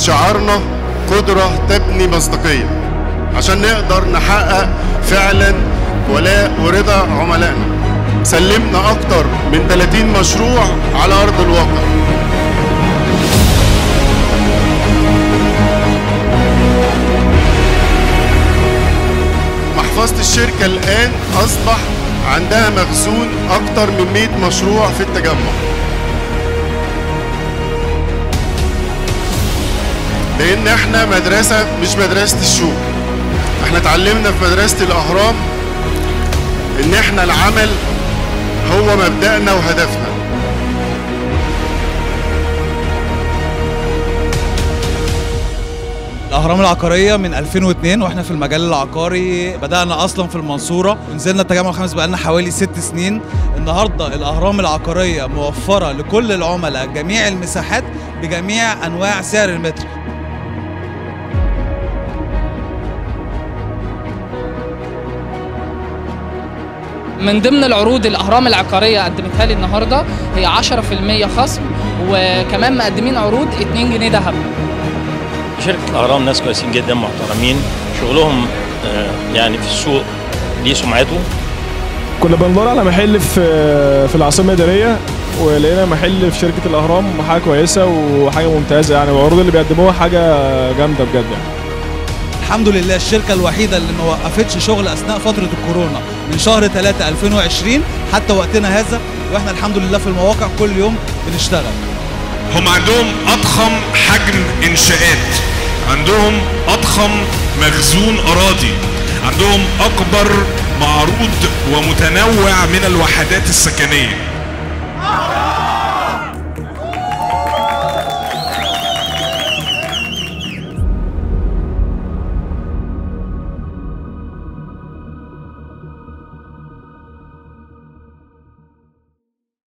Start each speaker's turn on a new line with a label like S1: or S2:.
S1: شعارنا قدرة تبني مصداقية عشان نقدر نحقق فعلا ولاء ورضا عملائنا سلمنا أكتر من 30 مشروع على أرض الواقع محفظة الشركة الآن أصبح عندها مخزون أكتر من 100 مشروع في التجمع لأن احنا مدرسة مش مدرسة الشوق احنا اتعلمنا في مدرسة الأهرام إن احنا العمل هو مبدأنا وهدفنا
S2: الاهرام العقاريه من 2002 واحنا في المجال العقاري بدانا اصلا في المنصوره ونزلنا التجمع الخامس بقالنا حوالي ست سنين النهارده الاهرام العقاريه موفره لكل العملاء جميع المساحات بجميع انواع سعر المتر
S3: من ضمن العروض الاهرام العقاريه قدمتها لي النهارده هي 10% خصم وكمان مقدمين عروض 2 جنيه ذهب
S4: شركة الأهرام ناس كويسين جدا محترمين شغلهم آه، يعني في السوق ليه سمعته
S5: كنا بندور على محل في في العاصمه الاداريه ولقينا محل في شركه الاهرام حاجه كويسه وحاجه ممتازه يعني والعروض اللي بيقدموها حاجه جامده بجد يعني
S2: الحمد لله الشركه الوحيده اللي ما وقفتش شغل اثناء فتره الكورونا من شهر 3 2020 حتى وقتنا هذا واحنا الحمد لله في المواقع كل يوم بنشتغل
S6: هم عندهم اضخم حجم انشاءات عندهم اضخم مخزون اراضي عندهم اكبر معروض ومتنوع من الوحدات السكنيه